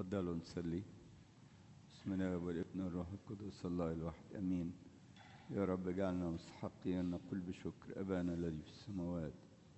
تفضلوا نصلي بسم الله والابن والروح القدس الله الواحد امين يا رب اجعلنا مستحقين ان نقول بشكر ابانا الذي في السماوات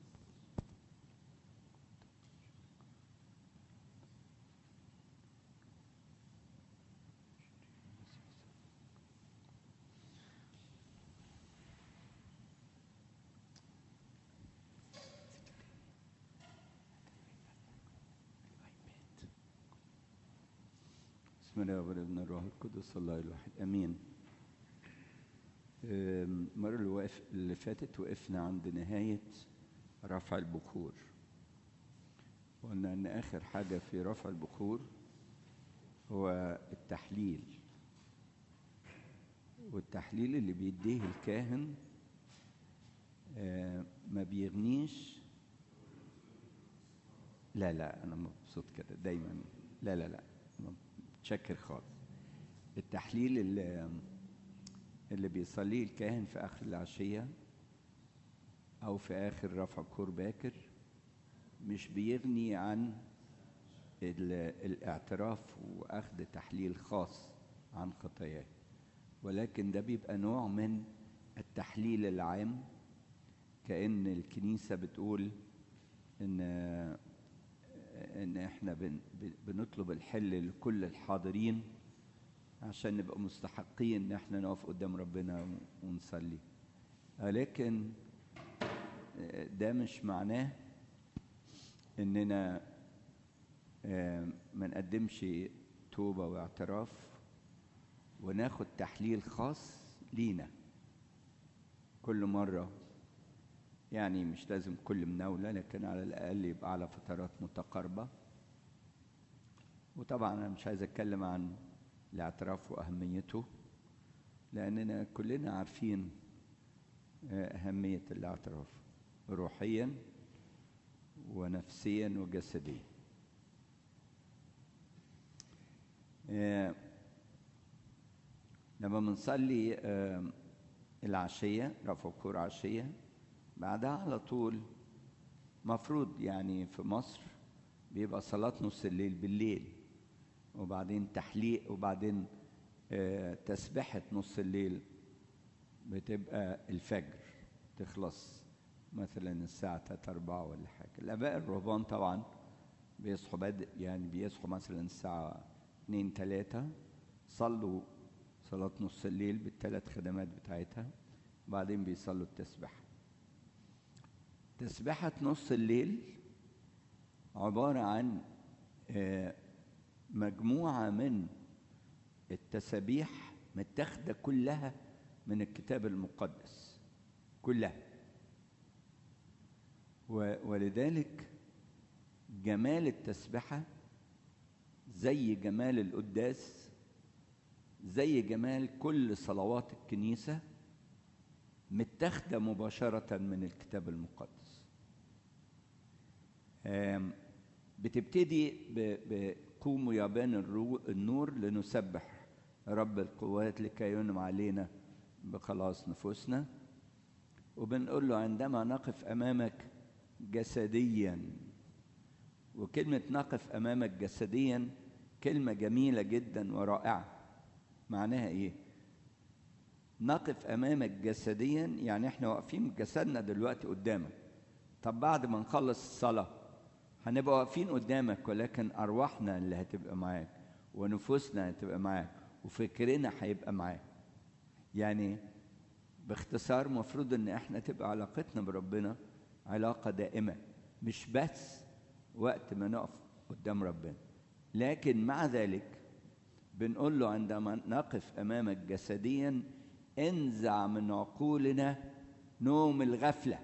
بسم الله والابن والروح القدس الله الواحد امين أم، المرة اللي, وقف اللي فاتت وقفنا عند نهاية رفع البخور وقلنا ان اخر حاجة في رفع البخور هو التحليل والتحليل اللي بيديه الكاهن آه، ما بيغنيش لا لا انا مبسوط كده دايما لا لا لا أنا متشكر خالص التحليل اللي, اللي بيصليه الكاهن في اخر العشيه او في اخر رفع بخور باكر مش بيغني عن ال- الاعتراف واخذ تحليل خاص عن خطاياه ولكن ده بيبقى نوع من التحليل العام كأن الكنيسة بتقول إن إن إحنا بن بنطلب الحل لكل الحاضرين عشان نبقى مستحقين إن إحنا نقف قدام ربنا ونصلي لكن ده مش معناه إننا آه، ما نقدمش توبة واعتراف وناخد تحليل خاص لينا كل مرة يعني مش لازم كل مناولة لكن على الأقل يبقى على فترات متقاربة وطبعا أنا مش عايز أتكلم عن الاعتراف وأهميته لأننا كلنا عارفين آه، أهمية الاعتراف روحيا ونفسيا وجسديا آه، لما بنصلي آه، العشية رفع بخور عشية بعدها على طول مفروض يعني في مصر بيبقى صلاة نص الليل بالليل وبعدين تحليق وبعدين آه، تسبحة نص الليل بتبقى الفجر تخلص مثلا الساعة 3 4 ولا حاجة الآباء الرهبان طبعا بيصحوا بدري يعني بيصحوا مثلا الساعة 2 3 صلوا صلاة نص الليل بالثلاث خدمات بتاعتها بعدين بيصلوا التسبيحة تسبيحة نص الليل عبارة عن آه، مجموعة من التسابيح متاخدة كلها من الكتاب المقدس كلها و- ولذلك جمال التسبيحة زي جمال القداس زي جمال كل صلوات الكنيسة متاخدة مباشرة من الكتاب المقدس آم، بتبتدي ب- بقوموا يا بان الرو- النور لنسبح رب القوات لكي ينعم علينا بخلاص نفوسنا وبنقول له عندما نقف امامك جسديا وكلمه نقف امامك جسديا كلمه جميله جدا ورائعه معناها ايه نقف امامك جسديا يعني احنا واقفين بجسدنا دلوقتي قدامك طب بعد ما نخلص الصلاه هنبقى واقفين قدامك ولكن ارواحنا اللي هتبقى معاك ونفوسنا هتبقى معاك وفكرنا هيبقى معاك يعني باختصار مفروض ان احنا تبقى علاقتنا بربنا علاقه دائمه مش بس وقت ما نقف قدام ربنا لكن مع ذلك بنقول له عندما نقف امامك جسديا انزع من عقولنا نوم الغفله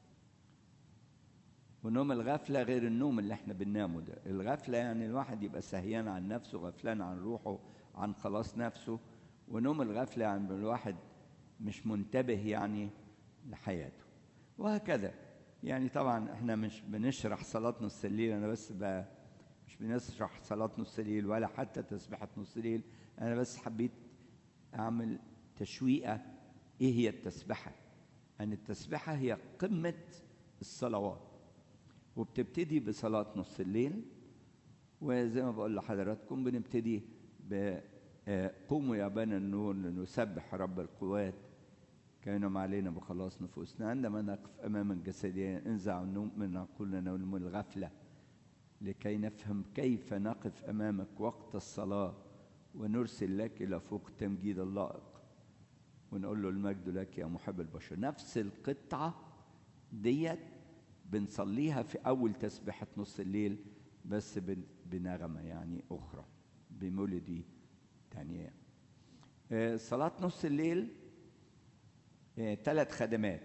ونوم الغفله غير النوم اللي احنا بننامه ده الغفله يعني الواحد يبقى سهيان عن نفسه غفلان عن روحه عن خلاص نفسه ونوم الغفله يعني الواحد مش منتبه يعني لحياته وهكذا يعني طبعا احنا مش بنشرح صلاه نص الليل انا بس ب... مش بنشرح صلاه نص الليل ولا حتى تسبيحه نص الليل انا بس حبيت اعمل تشويقه ايه هي التسبيحه ان التسبيحه هي قمه الصلوات وبتبتدي بصلاه نص الليل وزي ما بقول لحضراتكم بنبتدي ب آه، قوموا يا بني النور لنسبح رب القوات كانوا علينا بخلاص نفوسنا عندما نقف امام الجسدين انزع النوم من عقولنا ونوم الغفله لكي نفهم كيف نقف امامك وقت الصلاه ونرسل لك الى فوق تمجيد اللائق ونقول له المجد لك يا محب البشر نفس القطعه ديت بنصليها في اول تسبيحه نص الليل بس بن- بنغمه يعني اخرى بمولدي تانية آه، صلاه نص الليل ثلاث خدمات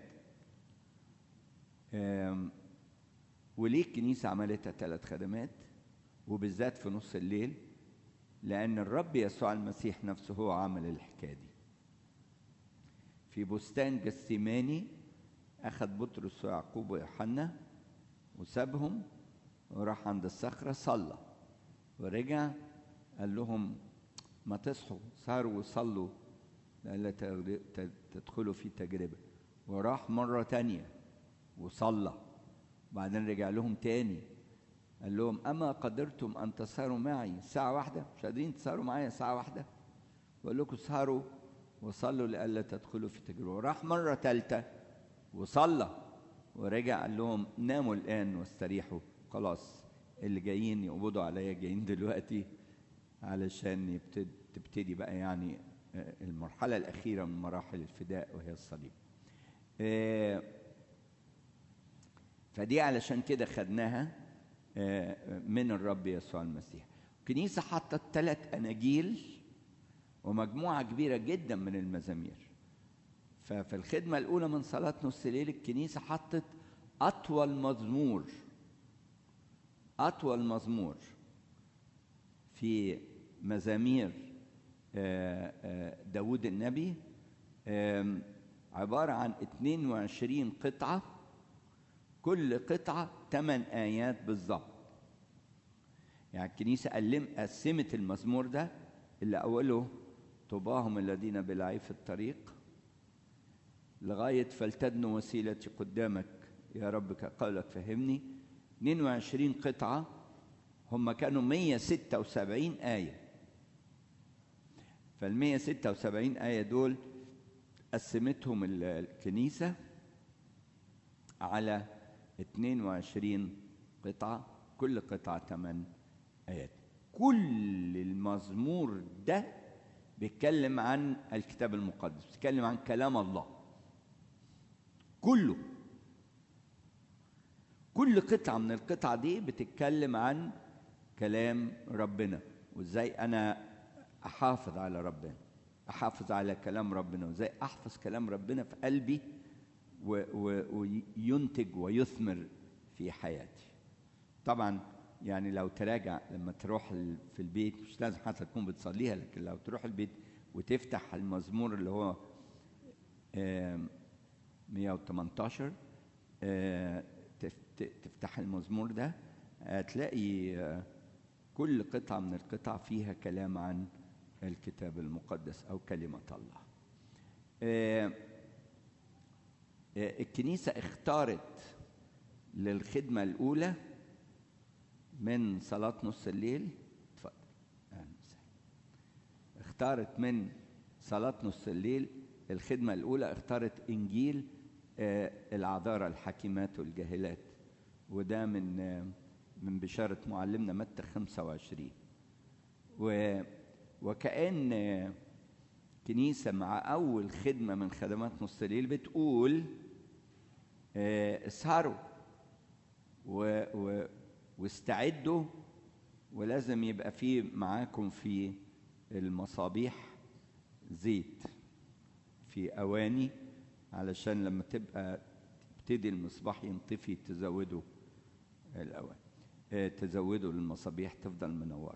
آم، وليه الكنيسة عملتها ثلاث خدمات وبالذات في نص الليل لأن الرب يسوع المسيح نفسه هو عمل الحكاية دي في بستان جسيماني أخذ بطرس ويعقوب ويوحنا وسابهم وراح عند الصخرة صلى ورجع قال لهم ما تصحوا سهروا وصلوا لئلا تغر- ت- تدخلوا في تجربة وراح مرة تانية وصلى بعدين رجع لهم تاني قال لهم أما قدرتم أن تسهروا معي ساعة واحدة مش قادرين تسهروا معايا ساعة واحدة بقول لكم اسهروا وصلوا لئلا تدخلوا في تجربة وراح مرة تالتة وصلى ورجع قال لهم ناموا الآن واستريحوا خلاص اللي جايين يقبضوا عليا جايين دلوقتي علشان يبتد تبتدي بقى يعني آه، المرحلة الأخيرة من مراحل الفداء وهي الصليب. آه، فدي علشان كده خدناها آه، من الرب يسوع المسيح. الكنيسة حطت ثلاث أناجيل ومجموعة كبيرة جدا من المزامير. ففي الخدمة الأولى من صلاة نص الليل الكنيسة حطت أطول مزمور أطول مزمور في مزامير آه، آه، داود النبي آم، عبارة عن 22 قطعة كل قطعة 8 آيات بالظبط يعني الكنيسة قلم قسمت المزمور ده اللي أوله طوباهم الذين بلعيف الطريق لغاية فلتدنو وسيلتي قدامك يا رب كقولك فهمني 22 قطعة هم كانوا 176 آية فال 176 آية دول قسمتهم ال- الكنيسة على 22 قطعة كل قطعة 8 آيات كل المزمور ده بيتكلم عن الكتاب المقدس بيتكلم عن كلام الله كله كل قطعة من القطع دي بتتكلم عن كلام ربنا وازاي انا احافظ على ربنا احافظ على كلام ربنا وازاي احفظ كلام ربنا في قلبي و- و- وينتج ويثمر في حياتي طبعا يعني لو تراجع لما تروح ال- في البيت مش لازم حتى تكون بتصليها لكن لو تروح البيت وتفتح المزمور اللي هو آم، 118 آه، تف- ت- تفتح المزمور ده هتلاقي آه، كل قطعة من القطع فيها كلام عن الكتاب المقدس أو كلمة الله آه، آه، الكنيسة اختارت للخدمة الأولى من صلاة نص الليل اتفضل أهلا وسهلا اختارت من صلاة نص الليل الخدمة الأولى اختارت إنجيل آه، العذارى الحكيمات والجاهلات وده من آه، من بشارة معلمنا متى 25 و وكأن آه، كنيسة مع أول خدمة من خدمات نص الليل بتقول آه، اسهروا و و واستعدوا ولازم يبقى في معاكم في المصابيح زيت في أواني علشان لما تبقى تبتدي المصباح ينطفي تزودوا الأواني آه، تزودوا المصابيح تفضل منورة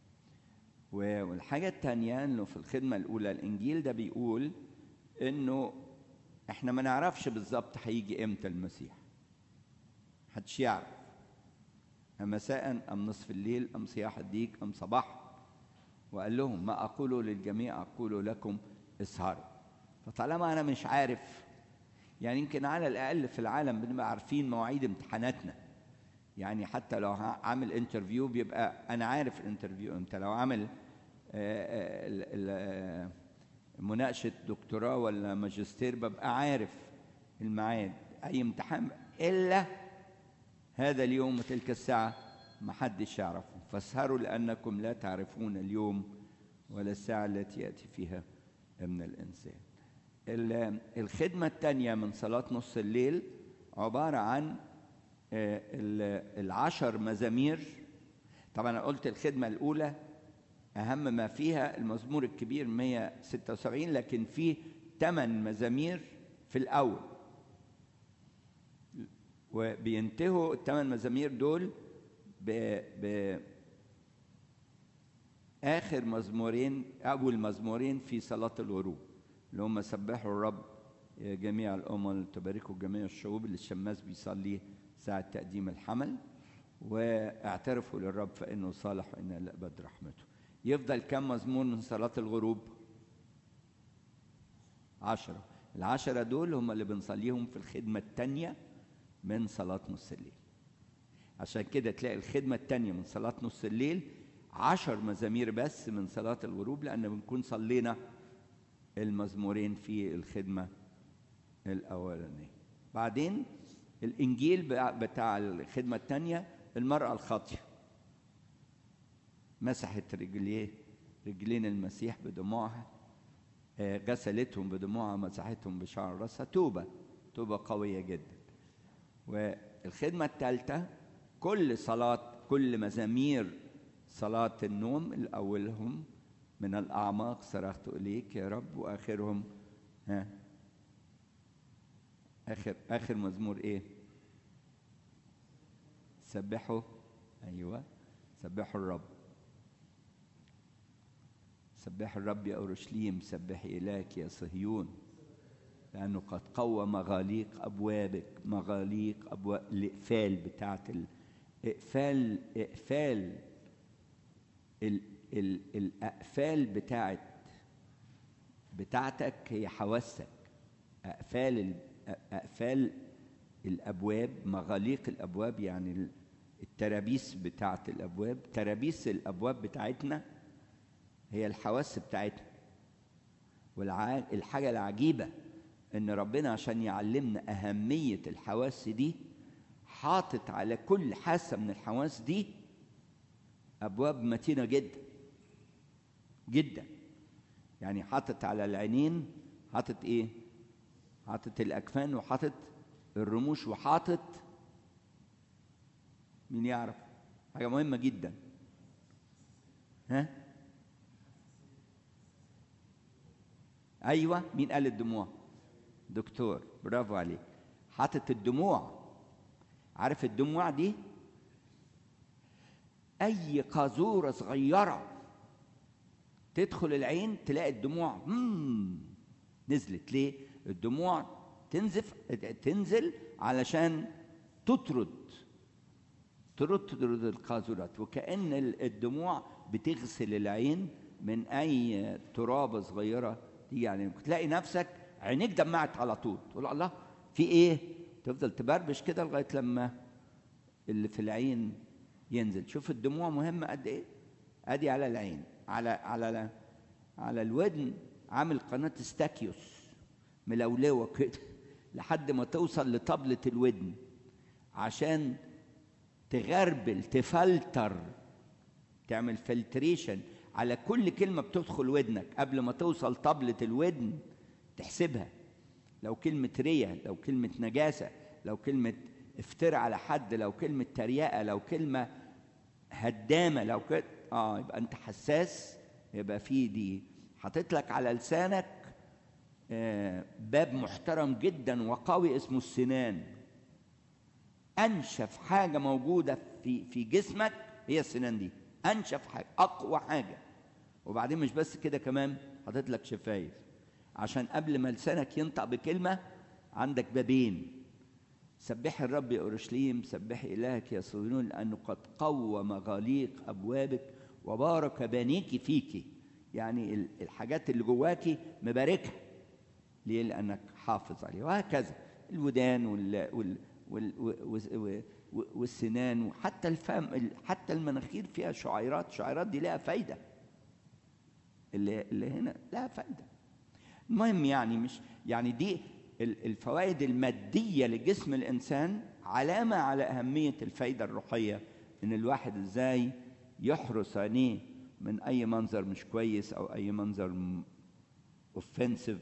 و- والحاجة التانية انه في الخدمة الأولى الإنجيل ده بيقول انه احنا ما نعرفش بالظبط هيجي امتى المسيح محدش يعرف أم مساء أم نصف الليل أم صياح الديك أم صباح وقال لهم ما أقول للجميع أقول لكم اسهروا فطالما أنا مش عارف يعني يمكن على الأقل في العالم بنبقى عارفين مواعيد امتحاناتنا يعني حتى لو ها- عامل انترفيو بيبقى انا عارف الانترفيو امتى لو عامل آه، آه، ال- ال- آه، مناقشه دكتوراه ولا ماجستير ببقى عارف الميعاد اي امتحان الا هذا اليوم وتلك الساعه ما حدش يعرفه فاسهروا لانكم لا تعرفون اليوم ولا الساعه التي ياتي فيها ابن الانسان ال- الخدمه الثانيه من صلاه نص الليل عباره عن آه، ال- العشر مزامير طبعا انا قلت الخدمه الاولى اهم ما فيها المزمور الكبير 176 لكن في ثمان مزامير في الاول وبينتهوا الثمان مزامير دول ب, ب اخر مزمورين اول مزمورين في صلاه الغروب اللي هم سبحوا الرب يا جميع الامم تباركوا جميع الشعوب اللي الشماس بيصليه ساعه تقديم الحمل واعترفوا للرب فانه صالح وان الابد رحمته يفضل كم مزمور من صلاه الغروب عشرة العشرة دول هم اللي بنصليهم في الخدمة التانية من صلاة نص الليل عشان كده تلاقي الخدمة التانية من صلاة نص الليل عشر مزامير بس من صلاة الغروب لأن بنكون صلينا المزمورين في الخدمة الأولانية بعدين الإنجيل بتاع- بتاع الخدمة التانية المرأة الخاطية مسحت رجليه رجلين المسيح بدموعها آه، غسلتهم بدموعها مسحتهم بشعر راسها توبة توبة قوية جدا والخدمة الثالثة كل صلاة كل مزامير صلاة النوم الأولهم من الأعماق صرخت إليك يا رب وآخرهم ها آخر آخر مزمور إيه؟ سبحوا أيوه سبحوا الرب سبح الرب يا أورشليم سبحي إلهك يا صهيون لأنه قد قوى مغاليق أبوابك مغاليق أبواب الإقفال بتاعت الإقفال إقفال ال ال الأقفال بتاعت بتاعتك هي حواسك أقفال ال- أقفال الأبواب مغاليق الأبواب يعني ال- الترابيس بتاعت الأبواب ترابيس الأبواب بتاعتنا هي الحواس بتاعتنا والحاجة العجيبة إن ربنا عشان يعلمنا أهمية الحواس دي حاطط على كل حاسة من الحواس دي أبواب متينة جدا جدا يعني حاطط على العينين حاطط إيه؟ حاطط الأكفان وحاطط الرموش وحاطط مين يعرف؟ حاجة مهمة جدا ها؟ ايوه مين قال الدموع دكتور برافو عليك حاطط الدموع عارف الدموع دي اي قاذوره صغيره تدخل العين تلاقي الدموع مم نزلت ليه الدموع تنزف تنزل علشان تطرد ترد ترد القاذورات وكأن ال- الدموع بتغسل العين من أي ترابة صغيرة تيجي يعني تلاقي نفسك عينيك دمعت على طول تقول الله في إيه؟ تفضل تبربش كده لغاية لما اللي في العين ينزل شوف الدموع مهمة قد إيه؟ أدي على العين على على على الودن عامل قناة استاكيوس ملولوة كده لحد ما توصل لطبلة الودن عشان تغربل تفلتر تعمل فلتريشن على كل كلمة بتدخل ودنك قبل ما توصل طبلة الودن تحسبها لو كلمة رية لو كلمة نجاسة لو كلمة افتراء على حد لو كلمة تريقة لو كلمة هدامة لو كده اه يبقى انت حساس يبقى في دي حاطط لك على لسانك آه باب محترم جدا وقوي اسمه السنان انشف حاجه موجوده في في جسمك هي السنان دي انشف حاجه اقوى حاجه وبعدين مش بس كده كمان حاطط لك شفايف عشان قبل ما لسانك ينطق بكلمه عندك بابين سبح الرب يا اورشليم سبح الهك يا صهيون لانه قد قوى مغاليق ابوابك وبارك بنيك فيك يعني ال- الحاجات اللي جواكي مباركها ليه لانك حافظ عليه وهكذا الودان وال وال وال وال والسنان وحتى الفم حتى المناخير فيها شعيرات الشعيرات دي لها فايده اللي اللي هنا لها فايده المهم يعني مش يعني دي الفوائد الماديه لجسم الانسان علامه على اهميه الفايده الروحيه ان الواحد ازاي يحرس عينيه من اي منظر مش كويس او اي منظر اوفنسيف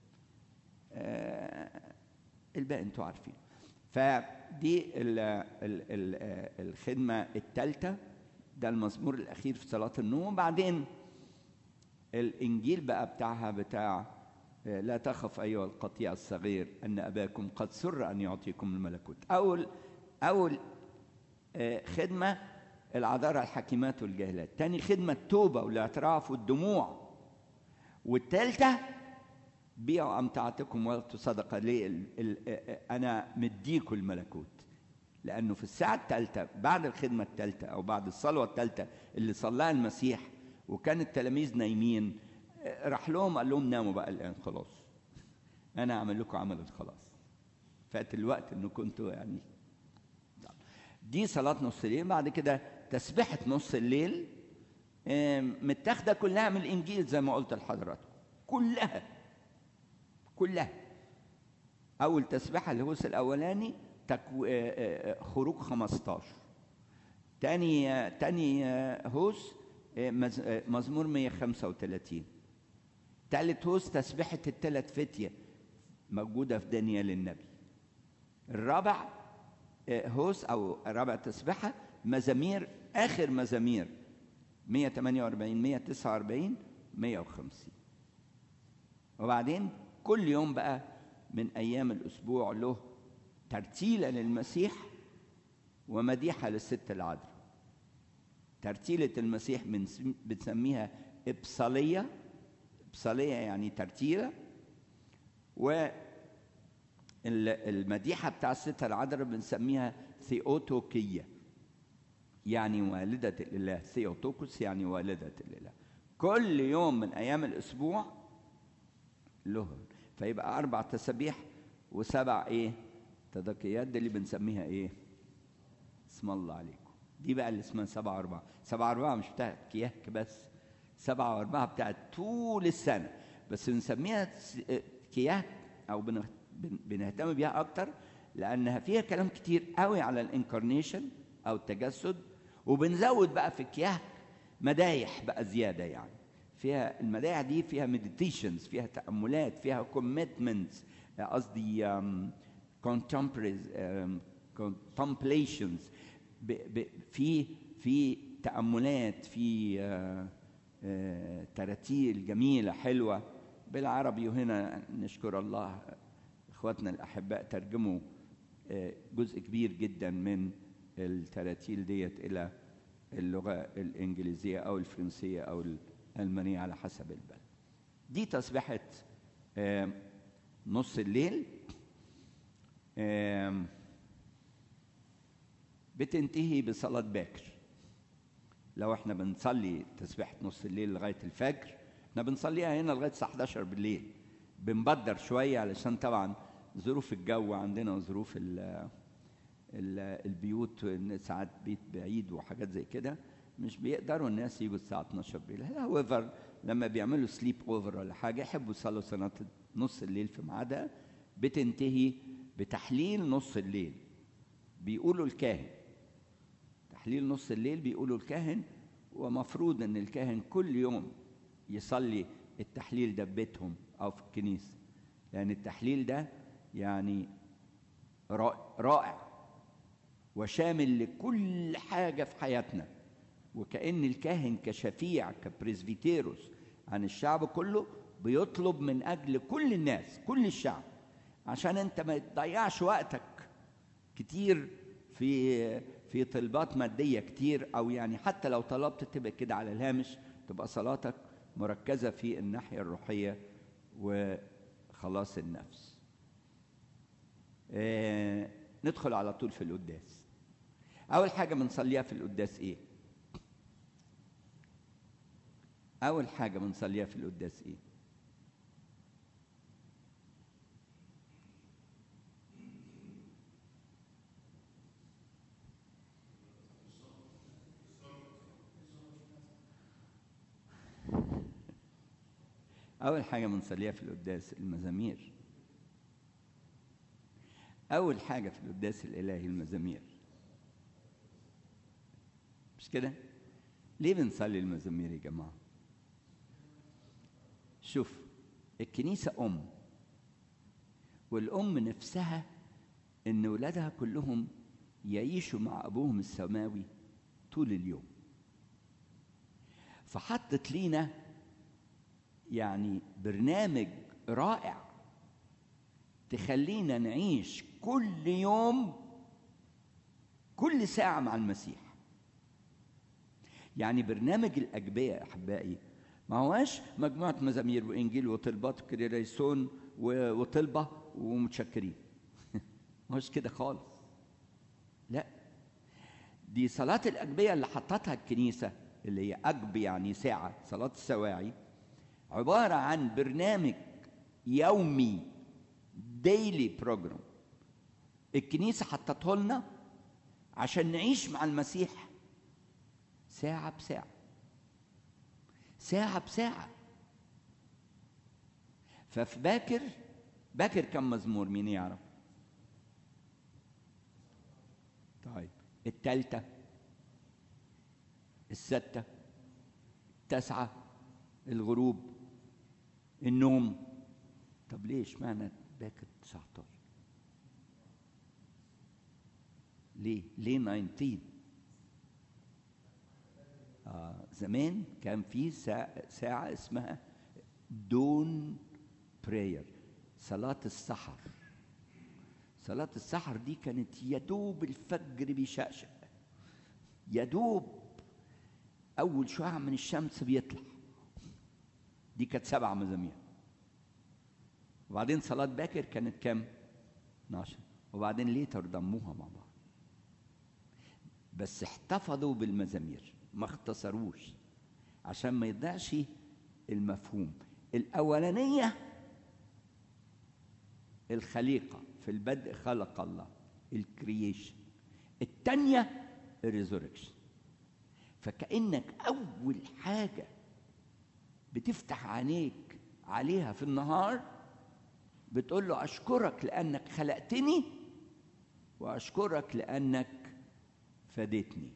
آه الباقي انتوا عارفين فدي ال ال ال الخدمه الثالثه ده المزمور الاخير في صلاه النوم بعدين الانجيل بقى بتاعها بتاع لا تخف ايها القطيع الصغير ان اباكم قد سر ان يعطيكم الملكوت اول اول خدمه العذارى الحكيمات والجاهلات تاني خدمه التوبه والاعتراف والدموع والثالثه بيعوا امتعتكم وقت صدقه ليه ال ال انا مديكم الملكوت لانه في الساعه الثالثه بعد الخدمه الثالثه او بعد الصلوه الثالثه اللي صلاها المسيح وكان التلاميذ نايمين راح لهم قال لهم ناموا بقى الان خلاص انا اعمل لكم عمل الخلاص فات الوقت انه كنتوا يعني دي صلاة نص الليل بعد كده تسبحة نص الليل متاخدة كلها من الإنجيل زي ما قلت لحضراتكم كلها كلها أول تسبحة الهوس الأولاني تكو... خروج 15 تاني تاني هوس مزمور 135 تالت هوس تسبحة الثلاث فتية موجودة في دانيال النبي الرابع هوس أو رابع تسبحة مزامير آخر مزامير 148 149 150 وبعدين كل يوم بقى من أيام الأسبوع له ترتيلة للمسيح ومديحة للست العذراء ترتيلة المسيح بنسميها إبصالية إبصالية يعني ترتيلة و المديحة بتاع الست العذراء بنسميها ثيوتوكية يعني والدة الإله ثيوتوكوس يعني والدة الإله كل يوم من أيام الأسبوع له فيبقى أربع تسابيح وسبع إيه تدقيات دي اللي بنسميها إيه اسم الله عليكم دي بقى اللي اسمها سبعة أربعة سبعة أربعة مش بتاعت كياك بس سبعة وأربعة بتاعت طول السنة بس بنسميها كياك أو بنهتم بيها أكتر لأنها فيها كلام كتير قوي على الانكارنيشن أو التجسد وبنزود بقى في الكياك مدايح بقى زيادة يعني فيها المدايح دي فيها مديتيشنز فيها تأملات فيها كوميتمنتس قصدي contemplations في في تأملات في تراتيل جميلة حلوة بالعربي وهنا نشكر الله اخواتنا الاحباء ترجموا جزء كبير جدا من التراتيل ديت الى اللغه الانجليزيه او الفرنسيه او الالمانيه على حسب البلد دي تسبحه نص الليل بتنتهي بصلاه باكر لو احنا بنصلي تسبيحه نص الليل لغايه الفجر احنا بنصليها هنا لغايه الساعه 11 بالليل بنبدر شويه علشان طبعا ظروف الجو عندنا وظروف ال ال البيوت ساعات بيت بعيد وحاجات زي كده مش بيقدروا الناس يجوا الساعه 12 بالليل هاويفر لما بيعملوا سليب اوفر ولا حاجه يحبوا يصلوا صلاه نص الليل في ميعادها بتنتهي بتحليل نص الليل بيقولوا الكاهن تحليل نص الليل بيقولوا الكاهن ومفروض ان الكاهن كل يوم يصلي التحليل ده في بيتهم او في الكنيسه لان التحليل ده يعني رائع وشامل لكل حاجه في حياتنا وكأن الكاهن كشفيع كبريزبيتيروس عن الشعب كله بيطلب من أجل كل الناس كل الشعب عشان أنت ما تضيعش وقتك كتير في في طلبات مادية كتير أو يعني حتى لو طلبت تبقى كده على الهامش تبقى صلاتك مركزة في الناحية الروحية وخلاص النفس آه ندخل على طول في القداس أول حاجة بنصليها في القداس إيه؟ أول حاجة بنصليها في القداس إيه؟ أول حاجة بنصليها في القداس المزامير أول حاجة في القداس الإلهي المزامير مش كده؟ ليه بنصلي المزامير يا جماعة؟ شوف الكنيسة أم والأم نفسها إن ولادها كلهم يعيشوا مع أبوهم السماوي طول اليوم فحطت لينا يعني برنامج رائع تخلينا نعيش كل يوم كل ساعة مع المسيح يعني برنامج الأجبية يا أحبائي ما هواش مجموعة مزامير وإنجيل وطلبات وكريريسون وطلبة ومتشكرين مش كده خالص لا دي صلاة الأجبية اللي حطتها الكنيسة اللي هي أجب يعني ساعة صلاة السواعي عبارة عن برنامج يومي ديلي بروجرام الكنيسة حطته لنا عشان نعيش مع المسيح ساعة بساعة ساعة بساعة ففي باكر باكر كم مزمور مين يعرف طيب التالتة الستة التاسعة الغروب النوم طب ليش معنى باكر 19 ليه ليه 19 آه زمان كان في ساعة, ساعة اسمها دون براير صلاة السحر صلاة السحر دي كانت يدوب الفجر بيشقشق يدوب أول شعاع من الشمس بيطلع دي كانت سبع مزامير وبعدين صلاة باكر كانت كام؟ 12 وبعدين ليتر ضموها مع بعض بس احتفظوا بالمزامير ما اختصروش عشان ما يضيعش المفهوم الأولانية الخليقة في البدء خلق الله الكرييشن الثانية الريزوركشن فكأنك أول حاجة بتفتح عينيك عليها في النهار بتقول له أشكرك لأنك خلقتني وأشكرك لأنك فديتني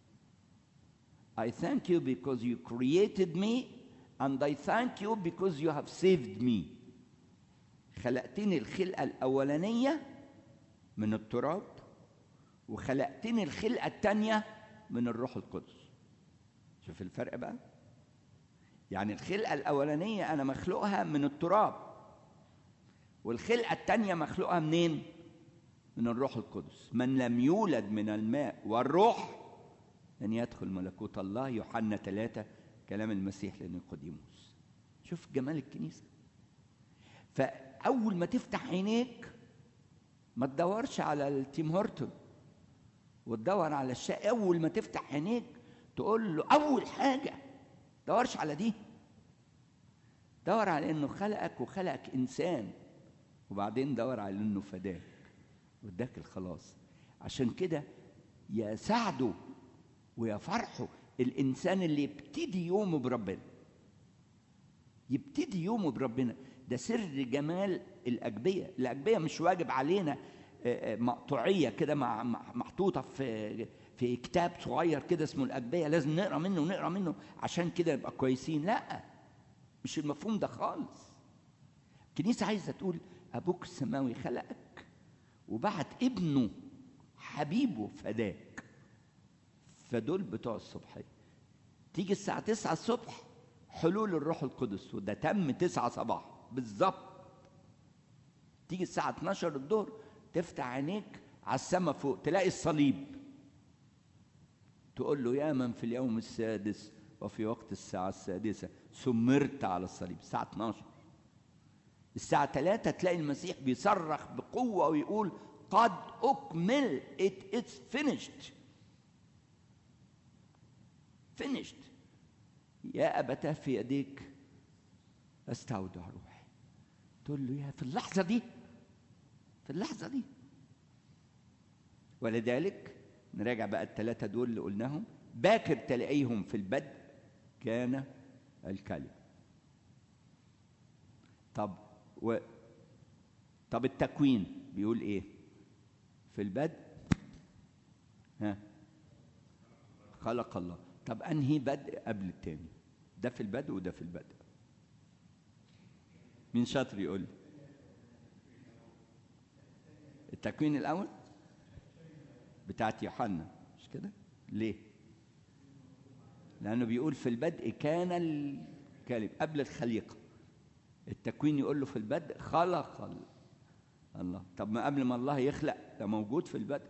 I thank you because you created me and I thank you because you have saved me خلقتني الخلقة الأولانية من التراب وخلقتني الخلقة الثانية من الروح القدس شوف الفرق بقى يعني الخلقة الأولانية أنا مخلوقها من التراب والخلقة الثانية مخلوقها منين؟ من الروح القدس من لم يولد من الماء والروح لن يدخل ملكوت الله يوحنا ثلاثة كلام المسيح لنيقوديموس شوف جمال الكنيسة فأول ما تفتح عينيك ما تدورش على التيم هورتون وتدور على الشيء أول ما تفتح عينيك تقول له أول حاجة دورش على دي دور على إنه خلقك وخلقك إنسان وبعدين دور على إنه فداك واداك الخلاص عشان كده يا سعده ويا فرحه الإنسان اللي يبتدي يومه بربنا يبتدي يومه بربنا ده سر جمال الأجبية الأجبية مش واجب علينا مقطوعية كده محطوطة في في كتاب صغير كده اسمه الأجبية لازم نقرا منه ونقرا منه عشان كده نبقى كويسين لا مش المفهوم ده خالص الكنيسة عايزة تقول أبوك السماوي خلقك وبعت ابنه حبيبه فداك فدول بتوع الصبحية تيجي الساعة 9 الصبح حلول الروح القدس وده تم 9 صباح بالظبط تيجي الساعة 12 الظهر تفتح عينيك على السماء فوق تلاقي الصليب تقول له يا من في اليوم السادس وفي وقت الساعة السادسة سمرت على الصليب الساعة 12 الساعة 3 تلاقي المسيح بيصرخ بقوة ويقول قد أكمل it is finished finished يا أبتاه في يديك أستودع روحي تقول له يا في اللحظة دي في اللحظة دي ولذلك نراجع بقى الثلاثة دول اللي قلناهم باكر تلاقيهم في البدء كان الكلمة طب و طب التكوين بيقول ايه في البدء ها خلق الله طب انهي بدء قبل التاني ده في البدء وده في البدء مين شاطر يقول لي التكوين الاول بتاعت يوحنا مش كده ليه لانه بيقول في البدء كان الكلمه قبل الخليقه التكوين يقول له في البدء خلق الله طب ما قبل ما الله يخلق ده موجود في البدء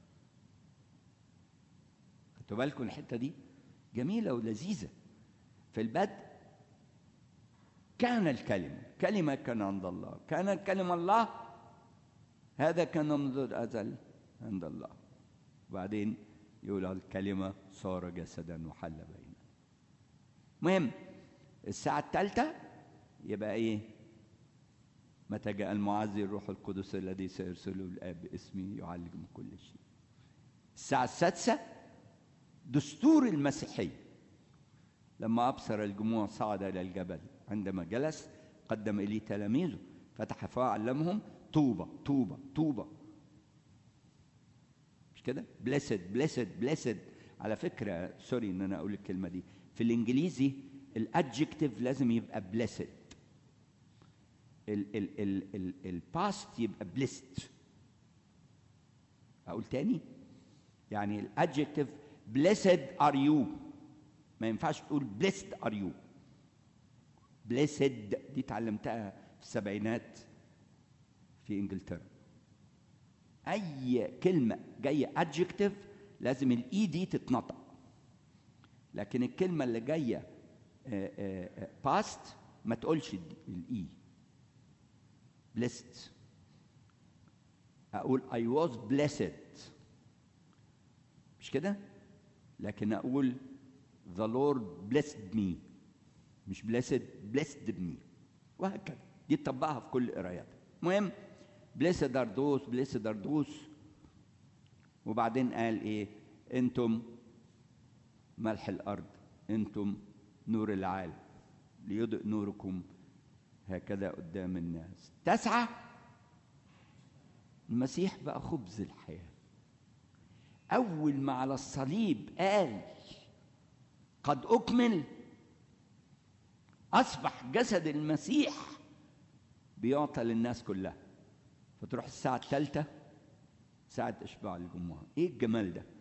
خدتوا بالكم الحته دي جميله ولذيذه في البدء كان الكلمه كلمه كان عند الله كان الكلمه الله هذا كان منذ الازل عند الله وبعدين يقول الكلمه صار جسدا وحل بيننا مهم الساعه الثالثه يبقى ايه متى جاء المعزي الروح القدس الذي سيرسله الاب باسمي يعلم كل شيء الساعه السادسه دستور المسيحيه لما ابصر الجموع صعد الى الجبل عندما جلس قدم اليه تلاميذه فتح فاه علمهم طوبى طوبى طوبى مش كده بليسد بليسد بليسد على فكره سوري ان انا اقول الكلمه دي في الانجليزي الادجكتيف لازم يبقى بليسد الباست يبقى بليست اقول تاني يعني الادجكتيف blessed are you ما ينفعش تقول blessed are you blessed دي اتعلمتها في السبعينات في انجلترا اي كلمه جايه adjective لازم الاي دي تتنطق لكن الكلمه اللي جايه past ما تقولش الاي blessed اقول I was blessed مش كده لكن اقول the Lord blessed me مش blessed blessed me وهكذا دي تطبقها في كل قراياتها المهم blessed are those blessed are those وبعدين قال ايه انتم ملح الارض انتم نور العالم ليضئ نوركم هكذا قدام الناس تسعة المسيح بقى خبز الحياة أول ما على الصليب قال قد أكمل أصبح جسد المسيح بيعطى للناس كلها فتروح الساعة الثالثة ساعة إشباع الجمعة إيه الجمال ده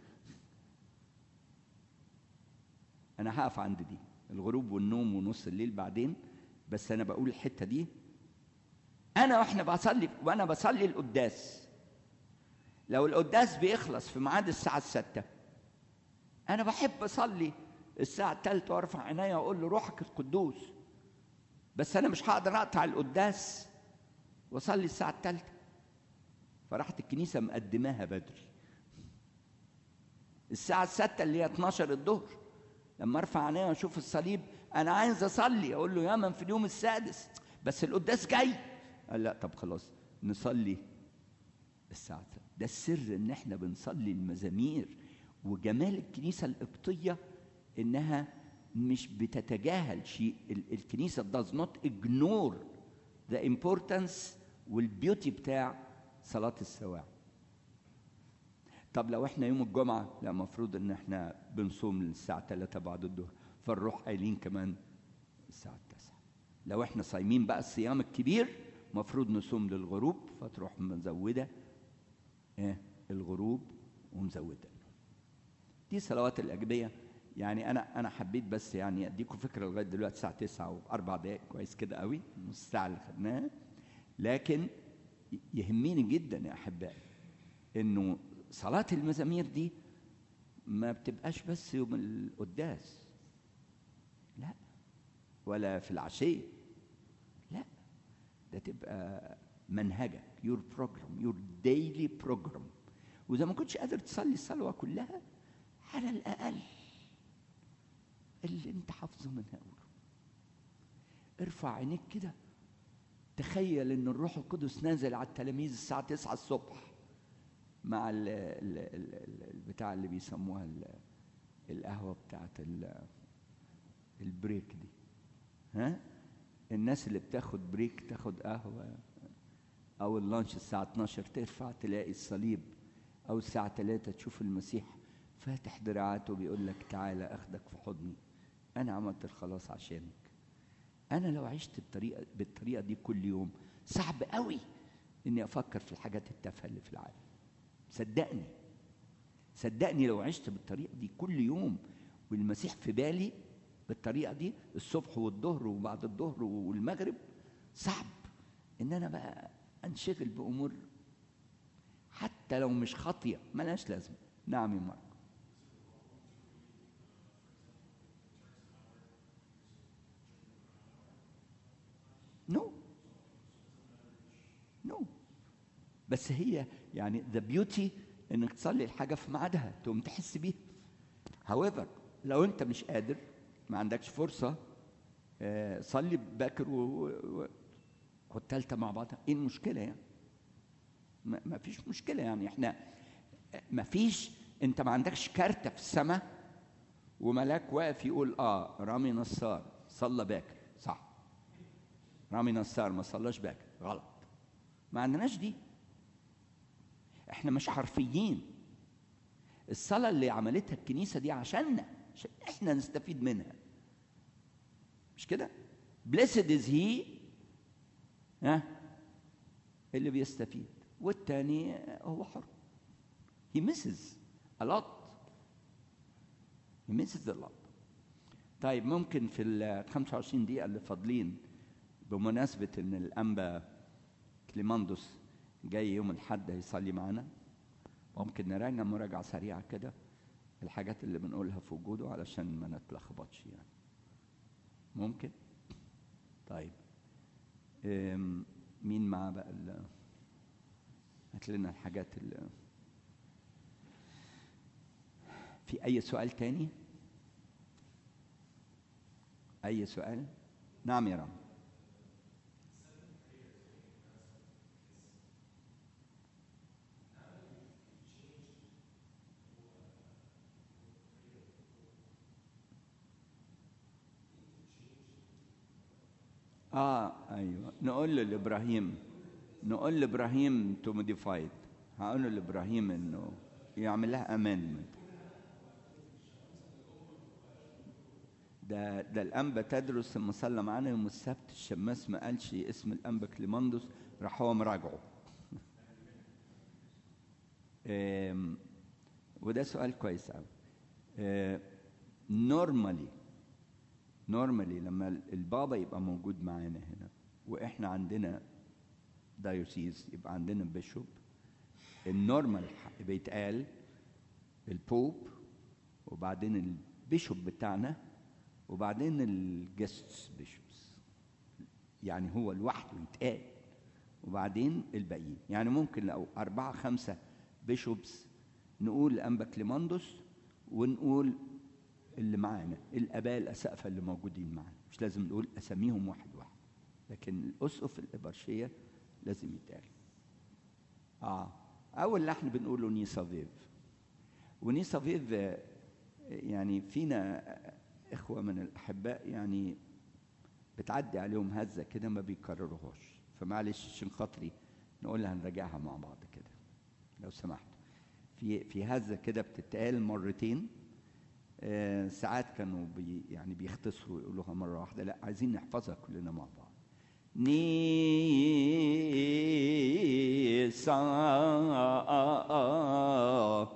أنا هقف عند دي الغروب والنوم ونص الليل بعدين بس انا بقول الحته دي انا واحنا بصلي وانا بصلي القداس لو القداس بيخلص في ميعاد الساعه الستة انا بحب اصلي الساعه الثالثة وارفع عينيا واقول له روحك القدوس بس انا مش هقدر اقطع القداس واصلي الساعه الثالثة فراحت الكنيسه مقدماها بدري الساعه الستة اللي هي 12 الظهر لما ارفع عينيا واشوف الصليب انا عايز اصلي اقول له يا من في اليوم السادس بس القداس جاي قال لا طب خلاص نصلي الساعة ده السر ان احنا بنصلي المزامير وجمال الكنيسة القبطية انها مش بتتجاهل شيء الكنيسة does not ignore the importance والبيوتي بتاع صلاة السواع طب لو احنا يوم الجمعة لا المفروض ان احنا بنصوم للساعة 3 بعد الظهر فنروح قايلين كمان الساعة 9 لو احنا صايمين بقى الصيام الكبير مفروض نصوم للغروب فتروح مزودة ايه الغروب ومزودة دي صلوات الأجبية يعني أنا أنا حبيت بس يعني أديكم فكرة لغاية دلوقتي الساعة 9 وأربع دقايق كويس كده قوي نص ساعة اللي خدناها لكن يهمني جدا يا أحبائي إنه صلاة المزامير دي ما بتبقاش بس يوم القداس لا ولا في العشية لا ده تبقى منهجك يور بروجرام يور ديلي بروجرام وإذا ما كنتش قادر تصلي الصلوة كلها على الأقل اللي أنت حافظه منها قوله ارفع عينيك كده تخيل ان الروح القدس نازل على التلاميذ الساعة 9 الصبح مع ال ال ال البتاع اللي بيسموها ال القهوة بتاعت البريك دي ها الناس اللي بتاخد بريك تاخد قهوة أو اللانش الساعة 12 ترفع تلاقي الصليب أو الساعة 3 تشوف المسيح فاتح دراعاته بيقول لك تعالى أخدك في حضني أنا عملت الخلاص عشانك أنا لو عشت بطريقة بالطريقة دي كل يوم صعب قوي إني أفكر في الحاجات التافهة اللي في العالم صدقني صدقني لو عشت بالطريقة دي كل يوم والمسيح في بالي بالطريقة دي الصبح والظهر وبعد الظهر والمغرب صعب إن أنا بقى أنشغل بأمور حتى لو مش خاطية ملهاش لازمة نعم يا مارك نو نو بس هي يعني ذا بيوتي انك تصلي الحاجه في ميعادها تقوم تحس بيها however لو انت مش قادر ما عندكش فرصه آه، صلي باكر والتالتة مع بعضها ايه المشكله يعني ما ما فيش مشكله يعني احنا ما فيش انت ما عندكش كارته في السماء وملاك واقف يقول اه رامي نصار صلى باكر صح رامي نصار ما صلاش باكر غلط ما عندناش دي احنا مش حرفيين الصلاة اللي عملتها الكنيسة دي عشاننا عشان احنا نستفيد منها مش كده blessed is he ها اللي بيستفيد والتاني هو حر he misses a lot he misses a lot طيب ممكن في ال 25 دقيقة اللي فاضلين بمناسبة إن الأنبا كليماندوس جاي يوم الحد هيصلي معانا ممكن نراجع مراجعة سريعة كده الحاجات اللي بنقولها في وجوده علشان ما نتلخبطش يعني ممكن طيب أم، مين معاه بقى ال- هات لنا الحاجات اللي في أي سؤال تاني؟ أي سؤال؟ نعم يا رام اه ايوه نقول له لابراهيم نقول لابراهيم تو موديفايد هقول له لابراهيم انه يعمل لها امندمنت ده ده الانبا تدرس لما صلى معانا يوم السبت الشماس ما قالش اسم الانبا كليماندوس راح هو مراجعه آم، وده سؤال كويس قوي نورمالي نورمالي لما البابا يبقى موجود معانا هنا واحنا عندنا دايوسيز يبقى عندنا بيشوب النورمال ح- بيتقال البوب وبعدين البيشوب بتاعنا وبعدين الجست بيشوبس يعني هو لوحده يتقال وبعدين الباقيين يعني ممكن لو أربعة خمسة بيشوبس نقول أنبا كليماندوس ونقول اللي معانا الآباء الأسقفة اللي موجودين معانا مش لازم نقول أساميهم واحد واحد لكن الأسقف الإبرشية لازم يتقال آه أول لحن بنقوله نيسا فيف ونيسا فيف آه، يعني فينا إخوة من الأحباء يعني بتعدي عليهم هزة كده ما بيكرروهاش فمعلش عشان خاطري نقولها نراجعها مع بعض كده لو سمحت في في هزة كده بتتقال مرتين آه، ساعات كانوا بي يعني بيختصروا يقولوها مرة واحدة لا عايزين نحفظها كلنا مع بعض نيسا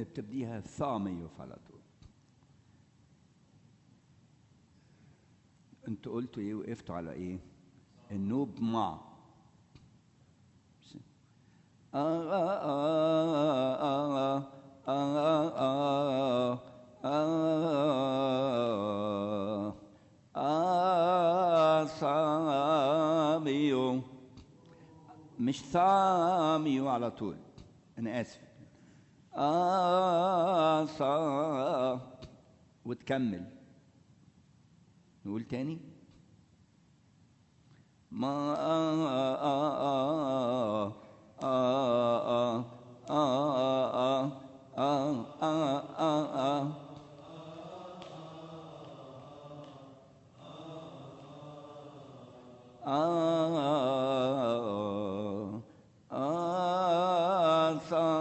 نبتديها ثاميوف على طول انتوا قلتوا ايه وقفتوا على ايه النوب مع آه آه آه آه آه آه آه ثاميو مش ثاميو على طول أنا آسف آه صا وتكمل نقول تاني ما آه آه آه آه آه آه آه آه آه آه آه آه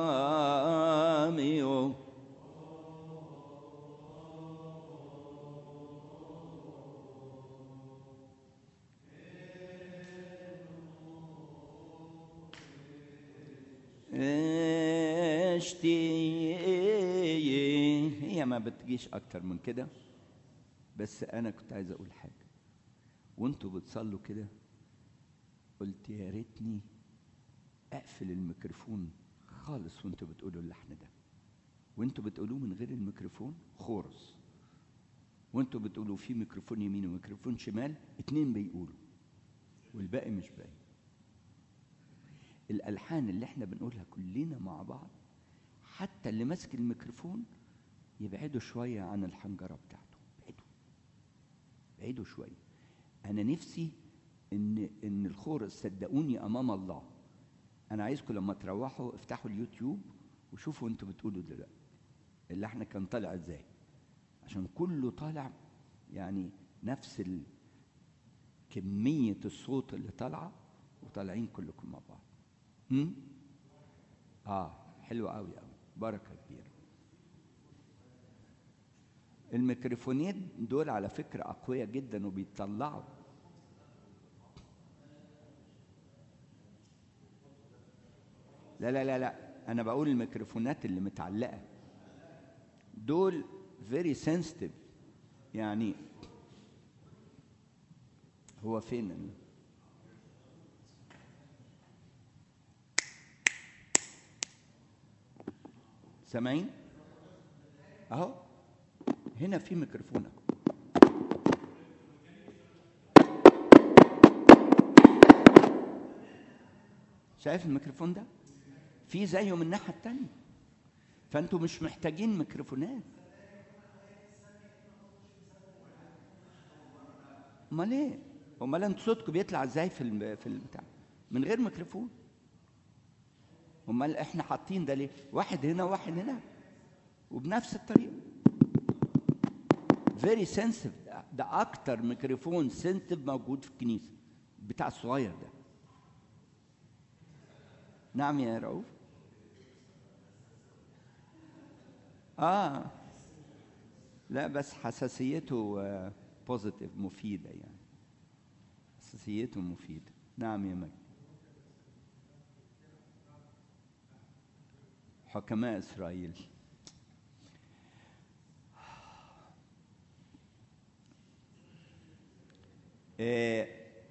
ثاميو اشتي هي ما بتجيش اكتر من كده بس انا كنت عايز اقول حاجه وانتوا بتصلوا كده قلت يا ريتني اقفل الميكروفون خالص وانتوا بتقولوا اللحن ده وانتوا بتقولوه من غير الميكروفون خورس وانتوا بتقولوا في ميكروفون يمين وميكروفون شمال اتنين بيقولوا والباقي مش باين الالحان اللي احنا بنقولها كلنا مع بعض حتى اللي ماسك الميكروفون يبعدوا شويه عن الحنجره بتاعته بعدوا بعدوا شويه انا نفسي ان ان الخورس صدقوني امام الله انا عايزكم لما تروحوا افتحوا اليوتيوب وشوفوا انتوا بتقولوا دلوقتي اللي احنا كان طالع ازاي عشان كله طالع يعني نفس ال... كمية الصوت اللي طالعة وطالعين كلكم مع بعض هم؟ اه حلو قوي قوي بركة كبيرة الميكروفونات دول على فكرة أقوياء جدا وبيطلعوا لا لا لا لا أنا بقول الميكروفونات اللي متعلقة دول very sensitive يعني هو فين ال- سامعين اهو هنا في ميكروفون أهو. شايف الميكروفون ده في زيه من الناحيه التانيه فانتوا مش محتاجين ميكروفونات امال ايه امال انتوا صوتكم بيطلع ازاي في الم- في البتاع من غير ميكروفون امال احنا حاطين ده ليه واحد هنا وواحد هنا وبنفس الطريقه فيري سنسيف ده اكتر ميكروفون سنسيف موجود في الكنيسه بتاع الصغير ده نعم يا رؤوف اه لا بس حساسيته بوزيتيف مفيده يعني حساسيته مفيده نعم يا مجد حكماء اسرائيل آه،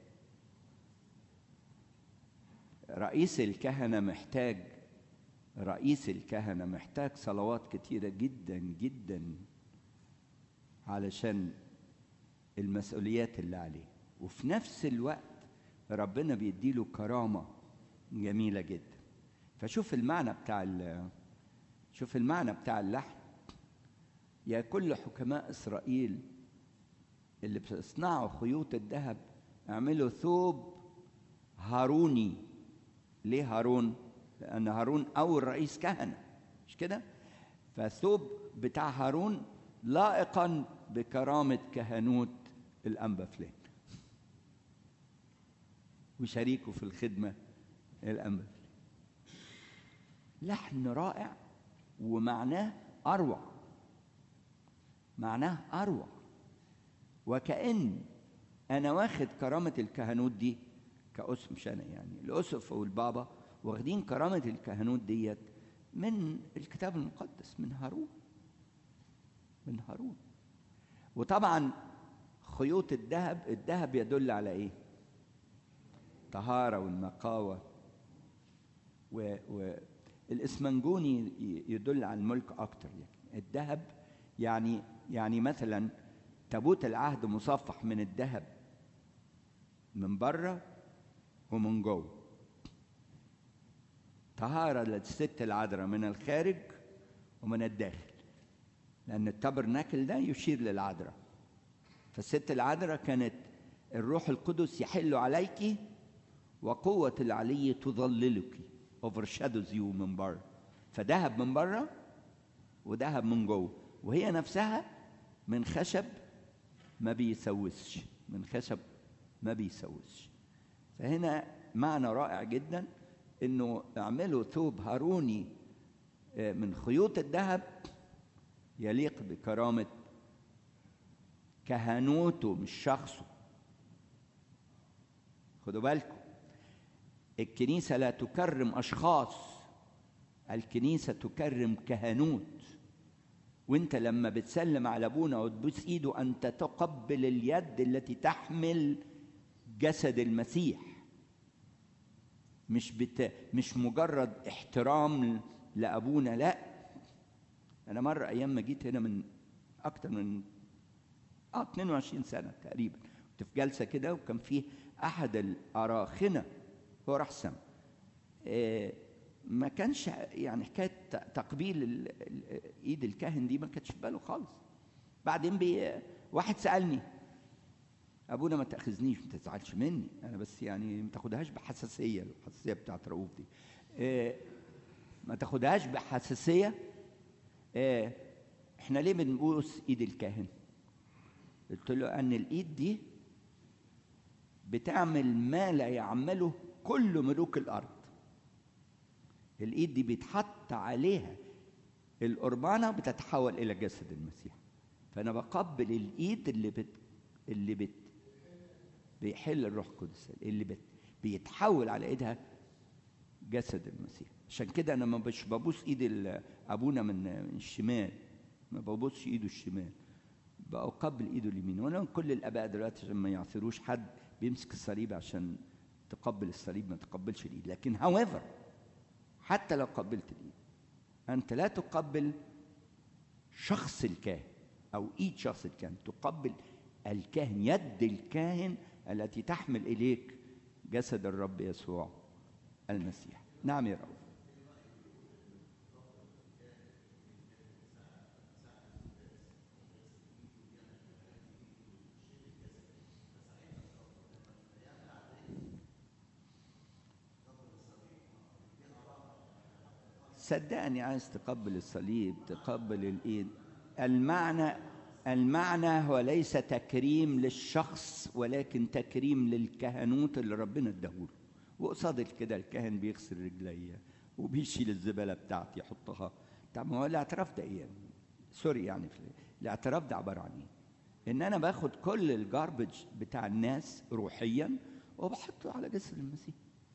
رئيس الكهنه محتاج رئيس الكهنه محتاج صلوات كتيره جدا جدا علشان المسؤوليات اللي عليه وفي نفس الوقت ربنا بيديله كرامه جميله جدا فشوف المعنى بتاع ال- شوف المعنى بتاع اللحن يا كل حكماء اسرائيل اللي بتصنعوا خيوط الذهب اعملوا ثوب هاروني ليه هارون لان هارون اول رئيس كهنه مش كده فالثوب بتاع هارون لائقا بكرامه كهنوت الانبا فلان وشريكه في الخدمه الانبا فلان لحن رائع ومعناه اروع معناه اروع وكأن أنا واخد كرامة الكهنوت دي كأسم مش أنا يعني الأسف والبابا واخدين كرامة الكهنوت ديت من الكتاب المقدس من هارون من هارون وطبعا خيوط الذهب الذهب يدل على ايه طهاره والنقاوه و, و الاسمنجوني يدل على الملك اكتر يعني الذهب يعني يعني مثلا تابوت العهد مصفح من الذهب من بره ومن جوه طهارة للست العذراء من الخارج ومن الداخل لأن التبرناكل ده يشير للعذراء فالست العذراء كانت الروح القدس يحل عليك وقوة العلي تظللك overshadows you من بره فذهب من بره وذهب من جوه وهي نفسها من خشب ما بيسوسش من خشب ما بيسوسش فهنا معنى رائع جدا انه اعملوا ثوب هاروني من خيوط الذهب يليق بكرامة كهنوته مش شخصه خدوا بالكم الكنيسة لا تكرم أشخاص الكنيسة تكرم كهنوت وانت لما بتسلم على ابونا وتبوس ايده انت تقبل اليد التي تحمل جسد المسيح مش بت... مش مجرد احترام لابونا لا انا مره ايام ما جيت هنا من اكتر من اه 22 سنه تقريبا كنت في جلسه كده وكان في احد الاراخنه هو راح سما آه ما كانش يعني حكايه تقبيل ايد الكاهن دي ما كانتش في باله خالص بعدين بي واحد سالني ابونا ما تاخذنيش ما تزعلش مني انا بس يعني ما تاخدهاش بحساسيه الحساسيه بتاعت رؤوف دي إيه ما تاخدهاش بحساسيه إيه احنا ليه بنبوس ايد الكاهن قلت له ان الايد دي بتعمل ما لا يعمله كل ملوك الارض الايد دي بيتحط عليها القربانه بتتحول الى جسد المسيح فانا بقبل الايد اللي بت اللي بت بيحل الروح القدس اللي بت بيتحول على ايدها جسد المسيح عشان كده انا ما مش ببوس ايد ابونا من من الشمال ما ببوسش ايده الشمال بقبل ايده اليمين وانا كل الاباء دلوقتي عشان ما يعثروش حد بيمسك الصليب عشان تقبل الصليب ما تقبلش الايد لكن however حتى لو قبلت الايد انت لا تقبل شخص الكاهن او ايد شخص الكاهن تقبل الكاهن يد الكاهن التي تحمل اليك جسد الرب يسوع المسيح نعم يا رب صدقني عايز تقبل الصليب تقبل الايد المعنى المعنى هو ليس تكريم للشخص ولكن تكريم للكهنوت اللي ربنا اداهوله وقصاد كده الكاهن بيغسل رجليه وبيشيل الزباله بتاعتي يحطها طب ما هو الاعتراف ده ايه يعني؟ سوري يعني في الاعتراف ده عباره عن ايه؟ ان انا باخد كل الجاربج بتاع الناس روحيا وبحطه على جسد المسيح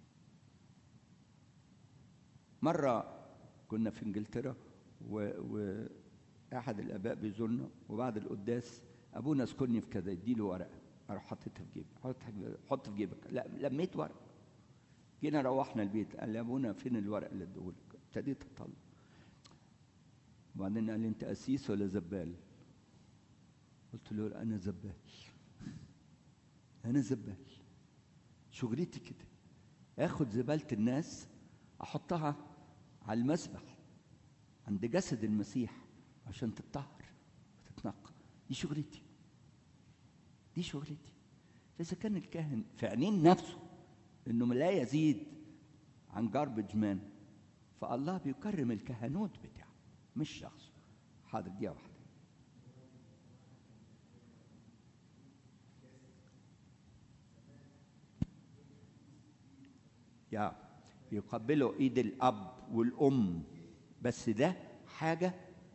مره كنا في انجلترا و, و احد الاباء بيزورنا وبعد القداس ابونا اذكرني في كذا يديله ورقه اروح حاططها في جيبي حط حط في جيبك لا لميت ورقه جينا روحنا البيت قال لي ابونا فين الورق اللي اديهولك ابتديت اطلع وبعدين قال لي انت قسيس ولا زبال قلت له انا زبال انا زبال شغلتي كده اخد زباله الناس احطها على المسبح عند جسد المسيح عشان تتطهر وتتنقى دي شغلتي دي شغلتي فإذا كان الكاهن في عينين نفسه إنه لا يزيد عن جاربج مان فالله بيكرم الكهنوت بتاعه مش شخصه حاضر دقيقة واحدة يا يقبلوا ايد الاب والام بس ده حاجه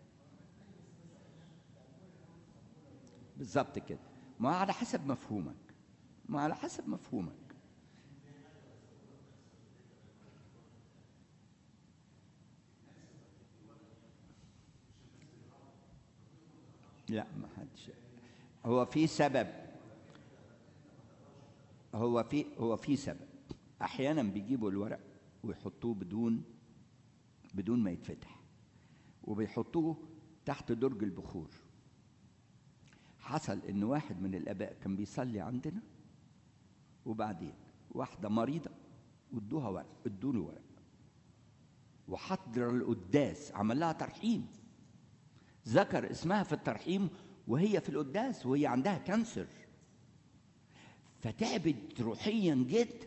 بالظبط كده ما على حسب مفهومك ما على حسب مفهومك لا ما حدش هو في سبب هو في هو في سبب احيانا بيجيبوا الورق ويحطوه بدون بدون ما يتفتح وبيحطوه تحت درج البخور حصل ان واحد من الاباء كان بيصلي عندنا وبعدين واحده مريضه وادوها ورق ادوا له ورق وحضر القداس عمل لها ترحيم ذكر اسمها في الترحيم وهي في القداس وهي عندها كانسر فتعبت روحيا جدا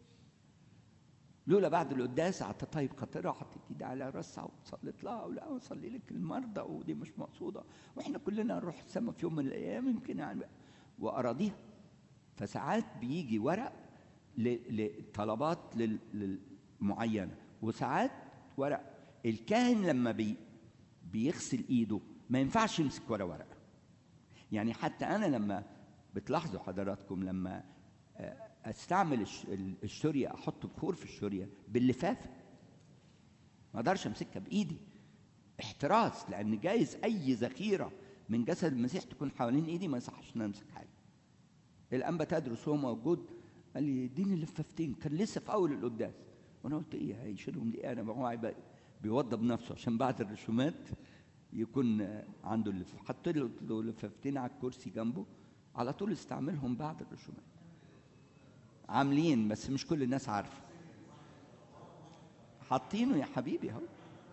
لولا بعد القداس قعدت طيب خاطرها حطيت ايدي على راسها وصليت لها ولا اصلي لك المرضى ودي مش مقصوده واحنا كلنا نروح السما في يوم من الايام يمكن يعني واراضيها فساعات بيجي ورق لطلبات معينه وساعات ورق الكاهن لما بي بيغسل ايده ما ينفعش يمسك ولا ورقه يعني حتى انا لما بتلاحظوا حضراتكم لما استعمل الشوريه احط بخور في الشوريه باللفافه ما اقدرش امسكها بايدي احتراس لان جايز اي ذخيره من جسد المسيح تكون حوالين ايدي ما يصحش ان امسك حاجه الانبا تدرس هو موجود قال لي اديني لفافتين كان لسه في اول القداس وانا قلت ايه هيشيلهم دي انا هو هيبقى بيوضب نفسه عشان بعد الرسومات يكون عنده اللف حط له لفافتين على الكرسي جنبه على طول استعملهم بعد الرسومات عاملين بس مش كل الناس عارفه حاطينه يا حبيبي اهو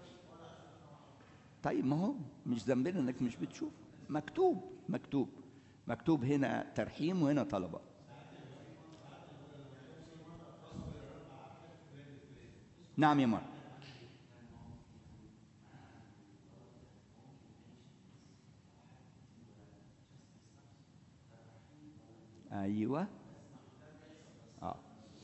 طيب ما هو مش ذنبنا انك مش بتشوف مكتوب مكتوب مكتوب هنا ترحيم وهنا طلبات نعم يا مرة ايوه اه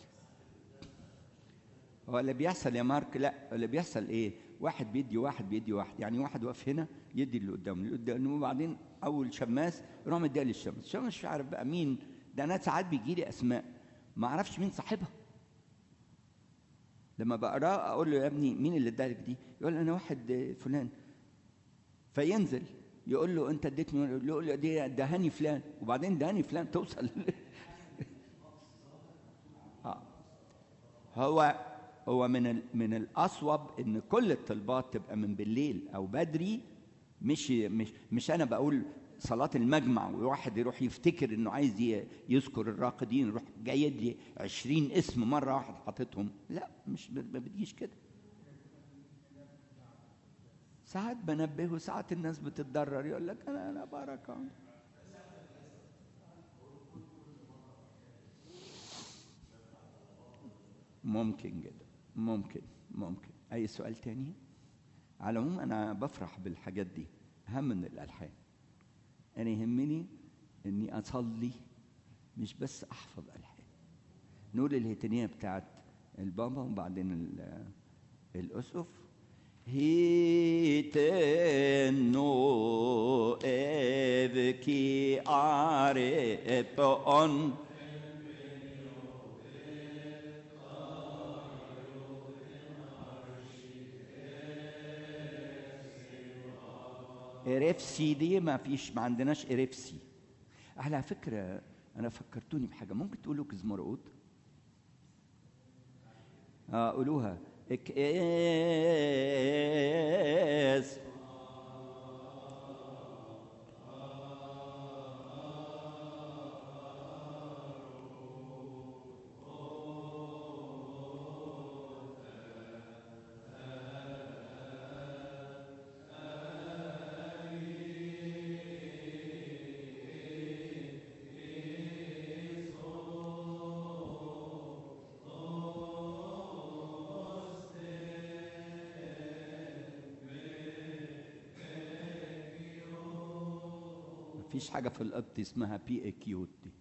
هو اللي بيحصل يا مارك لا اللي بيحصل ايه واحد بيدي واحد بيدي واحد يعني واحد واقف هنا يدي اللي قدامه اللي قدامه وبعدين اول شماس يروح مديها للشمس الشمس مش عارف بقى مين ده انا ساعات بيجي لي اسماء ما اعرفش مين صاحبها لما بقراه اقول له يا ابني مين اللي ادالك دي يقول انا واحد فلان فينزل يقول له انت اديتني يقول له دي دهاني فلان وبعدين دهاني فلان توصل آه. هو هو من ال من الاصوب ان كل الطلبات تبقى من بالليل او بدري مش مش مش انا بقول صلاة المجمع وواحد يروح يفتكر انه عايز يذكر الراقدين يروح جايد لي 20 اسم مرة واحد حاططهم لا مش ما بتجيش كده ساعات بنبه وساعات الناس بتتضرر يقول لك انا انا بركه ممكن جدا ممكن ممكن اي سؤال تاني على العموم انا بفرح بالحاجات دي اهم من الالحان انا يهمني اني اصلي مش بس احفظ الحان نقول الهتانيه بتاعت البابا وبعدين الاسقف هيتنو افكي اريبون ارفسي دي ما فيش ما عندناش ارفسي على فكره انا فكرتوني بحاجه ممكن تقولوا كزمرقوط اه قولوها اكاس مفيش حاجة في القبط اسمها بي اكيوت دي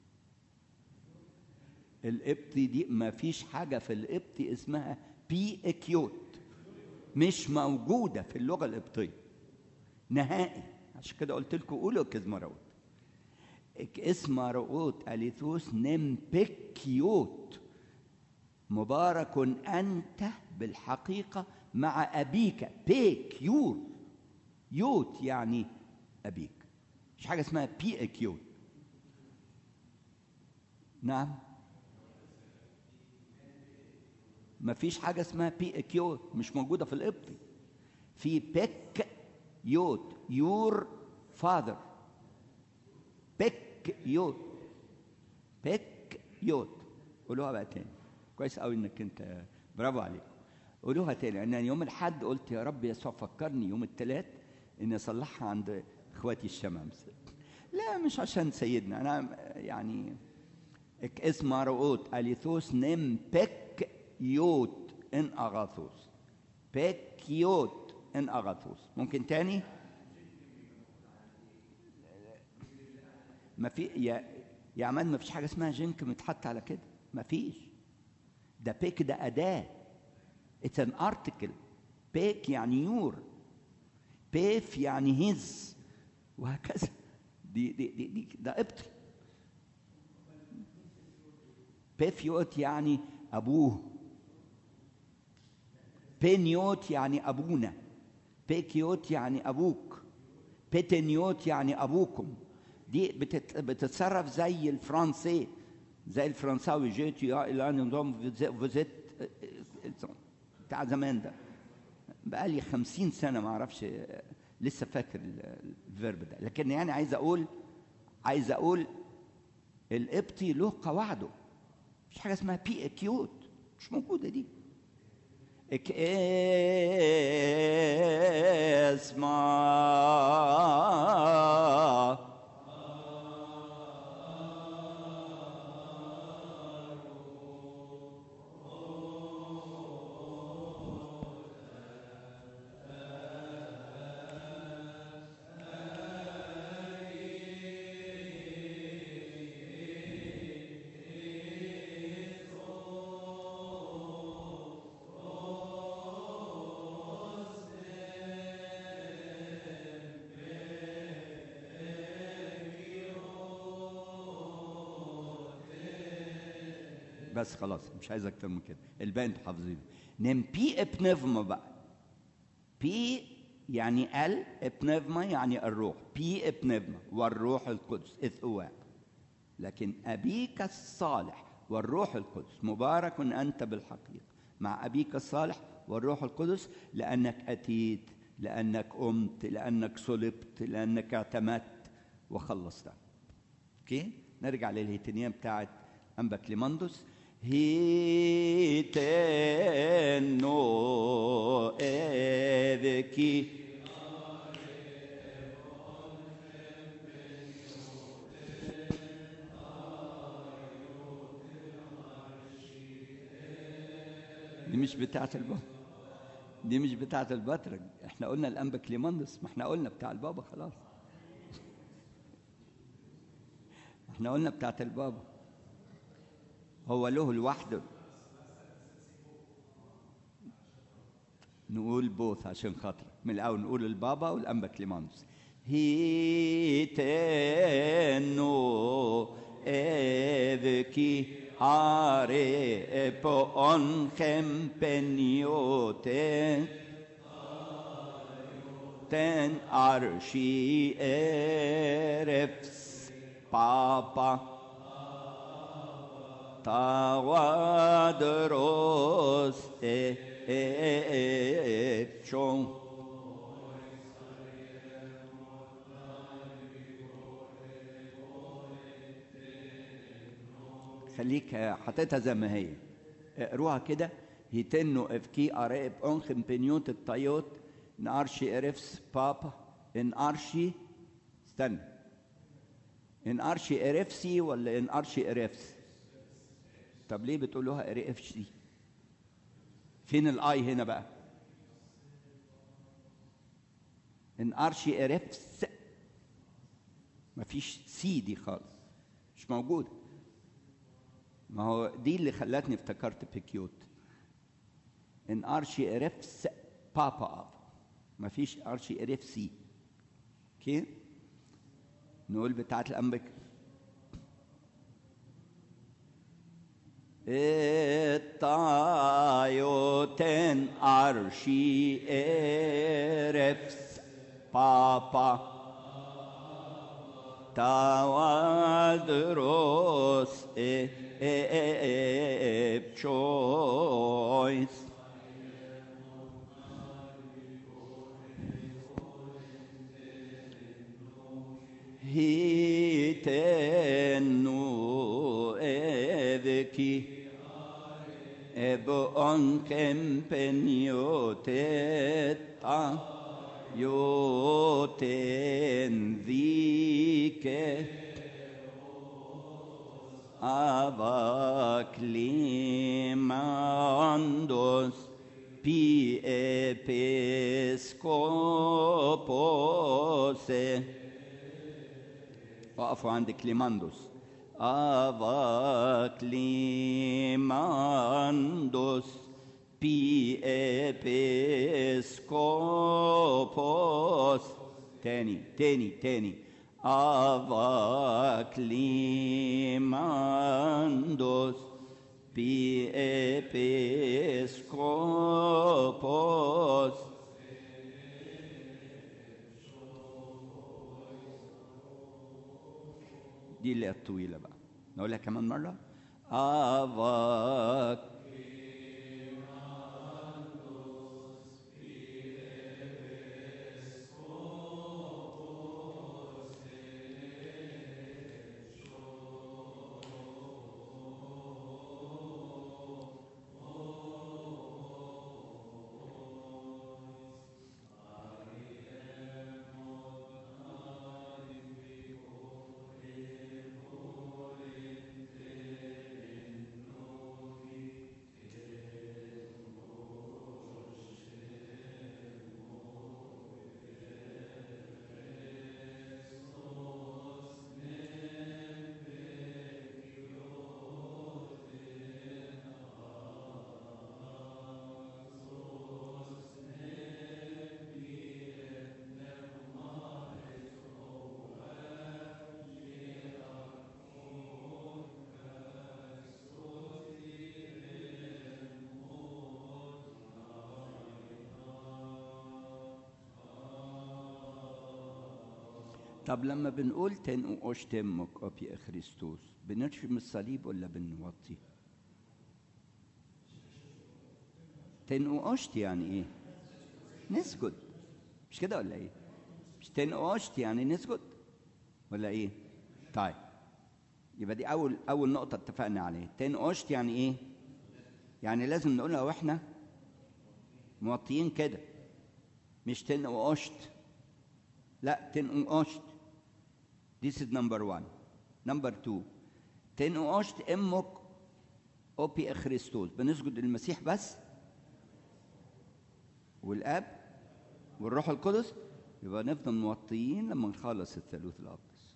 القبط دي مفيش حاجة في القبط اسمها بي اكيوت مش موجودة في اللغة القبطية نهائي عشان كده قلت لكم قولوا كزمرقوت اسم رؤوت أليثوس نمبكيوت مبارك أنت بالحقيقة مع أبيك بيك يوت يوت يعني أبيك مش حاجه اسمها بي اكيوت نعم ما فيش حاجه اسمها بي اكيوت مش موجوده في القبطي في بيك يوت يور فاذر بيك يوت بيك يوت قولوها بقى تاني كويس قوي انك انت برافو عليك قولوها تاني انا يوم الاحد قلت يا رب يسوع فكرني يوم الثلاث اني اصلحها عند اخواتي الشمامسه لا مش عشان سيدنا انا يعني اك اسم رؤوت اليثوس نم بيك يوت ان اغاثوس بيك يوت ان اغاثوس ممكن تاني ما في يا يا عماد ما فيش حاجه اسمها جنك متحط على كده ما فيش ده بيك ده اداه اتس ان ارتكل بيك يعني يور بيف يعني هيز وهكذا دي دي دي, دي ده قبطي بيفيوت يعني ابوه بينيوت يعني ابونا بيكيوت يعني ابوك بيتنيوت يعني ابوكم دي بتت... بتتصرف زي الفرنسي زي الفرنساوي جيت يا الى نظام فيزيت بتاع زمان ده بقالي خمسين سنة ما أعرفش لسه فاكر الفيرب ده لكن يعني عايز أقول عايز أقول القبطي له قواعده مش حاجة اسمها بي اكيوت مش موجودة دي اك اسمع بس خلاص مش عايز اكتر من كده الباقي انتوا حافظينه نم بي ابنفما بقى بي يعني ال ابنفما يعني الروح بي ابنفما والروح القدس اثواب لكن ابيك الصالح والروح القدس مبارك انت بالحقيقه مع ابيك الصالح والروح القدس لانك اتيت لانك قمت لانك صلبت لانك اعتمدت وخلصت اوكي نرجع للهيتينيه بتاعت انبا كليماندوس هيتنو ابكي دي مش بتاعت البابا دي مش بتاعت البطرك احنا قلنا الانبا كليماندوس ما احنا قلنا بتاع البابا خلاص احنا قلنا بتاعت البابا هو له لوحده نقول بوث عشان خاطر من الاول نقول البابا والانبا كليماندوس هيتنو ابكي are po on chempeniote ten arshi erefs papa tawadros e e e chon خليك حطيتها زي ما هي اقروها كده هيتنو افكي اريب اونخم بنيوت التايوت ان ارشي ارفس بابا ان ارشي استنى ان ارشي ارفسي ولا ان ارشي ارفس طب ليه بتقولوها ارفسي فين الاي هنا بقى ان ارشي ارفس مفيش سي دي خالص مش موجوده ما هو دي اللي خلتني افتكرت بيكيوت ان ارشي ارفس بابا ما فيش ارشي ارفسي اوكي نقول بتاعت الانبك الطايوتن ارشي ارفس بابا tawadros e e e e choice hitenu eveki ebo on kempenjoteta joten vike avaklimandos pi episkopose وقفوا عند كليماندوس أفا كليماندوس بي إبسكوبوس تاني تاني تاني أفا كليماندوس بي إبسكوبوس دي اللي هي الطويلة بقى نقولها كمان مرة أفاك طب لما بنقول تنقوش تمك أبي خريستوس بنرشم الصليب ولا بنوطي؟ تنقوشت يعني ايه؟ نسجد مش كده ولا ايه؟ مش تنقوشت يعني نسجد ولا ايه؟ طيب يبقى دي أول أول نقطة اتفقنا عليها تنقوشت يعني ايه؟ يعني لازم نقولها واحنا موطيين كده مش تنقوشت لا تنقوشت This is number one. Number two. تنقوشت امك اوبي خريستوس بنسجد للمسيح بس والاب والروح القدس يبقى نفضل موطيين لما نخلص الثالوث الاقدس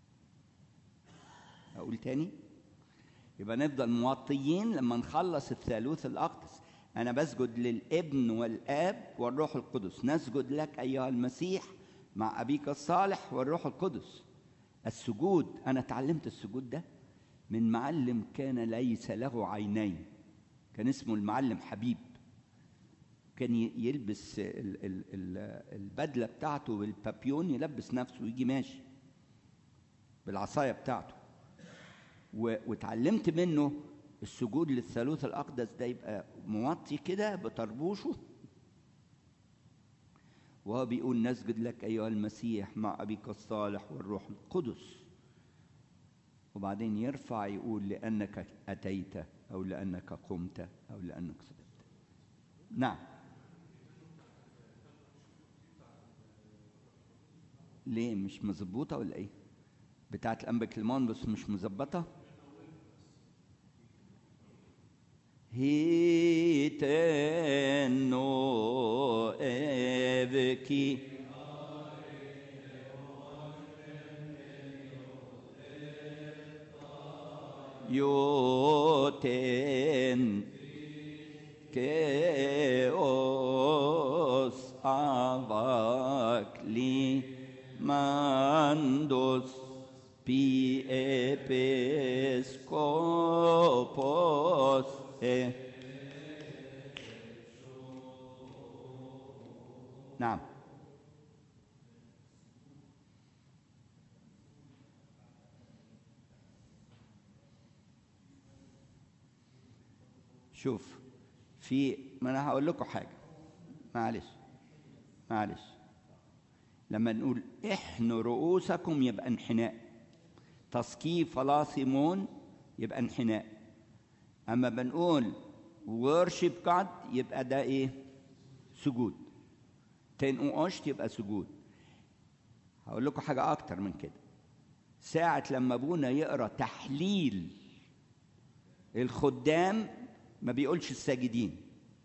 اقول تاني يبقى نفضل موطيين لما نخلص الثالوث الاقدس انا بسجد للابن والاب والروح القدس نسجد لك ايها المسيح مع ابيك الصالح والروح القدس السجود انا اتعلمت السجود ده من معلم كان ليس له عينين كان اسمه المعلم حبيب كان يلبس ال ال ال البدله بتاعته بالبابيون يلبس نفسه ويجي ماشي بالعصايه بتاعته واتعلمت منه السجود للثالوث الاقدس ده يبقى موطي كده بطربوشه وهو بيقول نسجد لك أيها المسيح مع أبيك الصالح والروح القدس وبعدين يرفع يقول لأنك أتيت أو لأنك قمت أو لأنك صدقت نعم ليه مش مظبوطة ولا إيه؟ بتاعت الأنبا كليمون بس مش مظبطة؟ هيتنو ابكي يوتن كيوس افاكلي ماندوس بي ابيسكوبوس نعم شوف في ما انا هقول لكم حاجه معلش معلش لما نقول احنوا رؤوسكم يبقى انحناء تسقيف فلاصمون يبقى انحناء اما بنقول worship God يبقى ده ايه سجود تنقوشت يبقى سجود هقول لكم حاجه اكتر من كده ساعه لما ابونا يقرا تحليل الخدام ما بيقولش الساجدين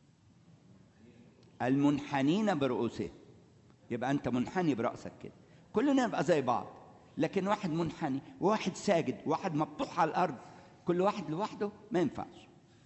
المنحنين برؤوسهم يبقى انت منحني براسك كده كلنا نبقى زي بعض لكن واحد منحني وواحد ساجد وواحد مفتوح على الارض كل واحد لوحده ما ينفعش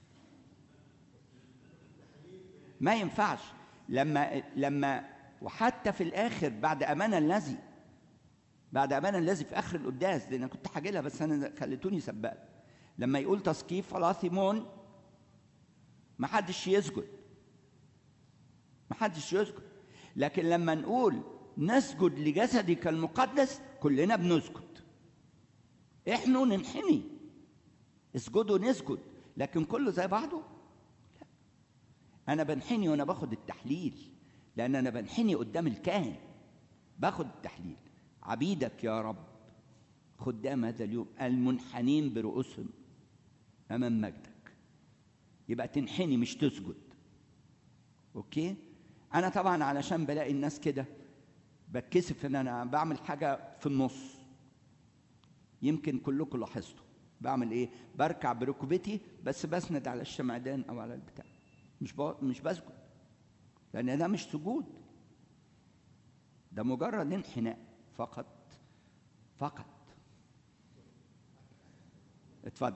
ما ينفعش لما لما وحتى في الاخر بعد امانه الذي بعد امانه الذي في اخر القداس لان كنت حاجي لها بس انا خليتوني سبقت لما يقول تسقيف فلاثيمون ما حدش يسجد ما حدش يسجد لكن لما نقول نسجد لجسدك المقدس كلنا بنسجد احنا ننحني اسجدوا نسجد لكن كله زي بعضه لا انا بنحني وانا باخد التحليل لان انا بنحني قدام الكاهن باخد التحليل عبيدك يا رب خدام هذا اليوم المنحنين برؤوسهم امام مجدك يبقى تنحني مش تسجد اوكي انا طبعا علشان بلاقي الناس كده بتكسف ان انا بعمل حاجه في النص يمكن كلكم لاحظتوا بعمل ايه بركع بركبتي بس بسند على الشمعدان او على البتاع مش ب... مش بسجد لان ده مش سجود ده مجرد انحناء فقط فقط اتفضل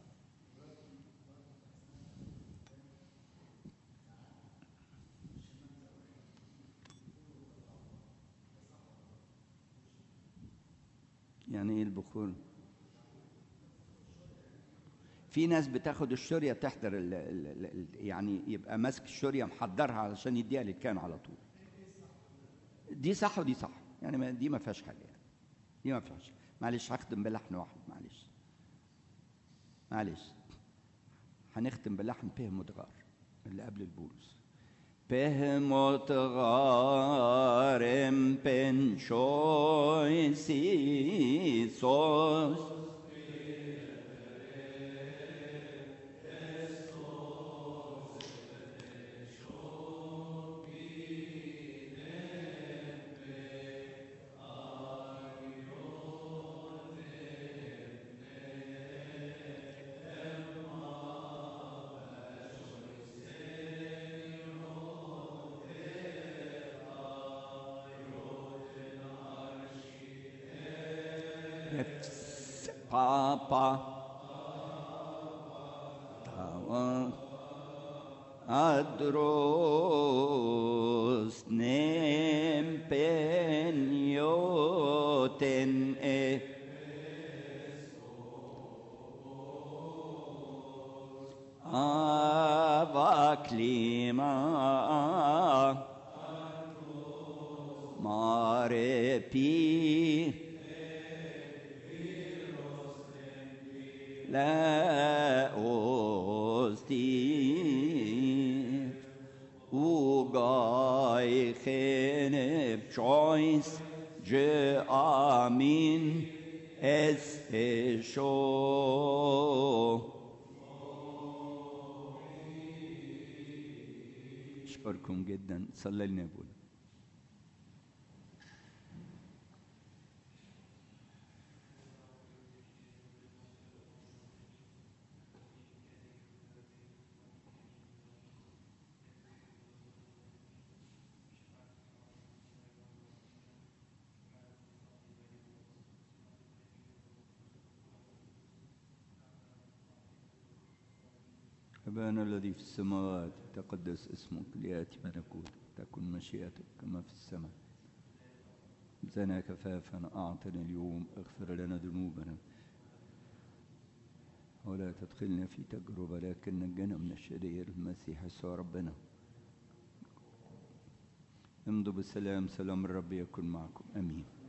يعني ايه البخور في ناس بتاخد الشوريه تحضر ال ال ال يعني يبقى ماسك الشوريه محضرها علشان يديها للكان على طول دي صح ودي صح يعني ما دي ما فيهاش حاجه يعني دي ما فيهاش معلش هختم بلحن واحد معلش معلش هنختم بلحن به مدغار اللي قبل البولس به مدغارم بن شويسي صوص Papa. Tava. Adros nem penioten e Ava clima Mare pi لا أستير وغاي خنب choice je amin es شو أشكركم جدا صلى لنا أبونا أبانا الذي في السماوات تقدس اسمك ليأتي ملكوتك تكن مشيئتك كما في السماء زنا كفافنا أعطنا اليوم اغفر لنا ذنوبنا ولا تدخلنا في تجربة لكن نجنا من الشرير المسيح يسوع ربنا امضوا بالسلام سلام الرب يكن معكم امين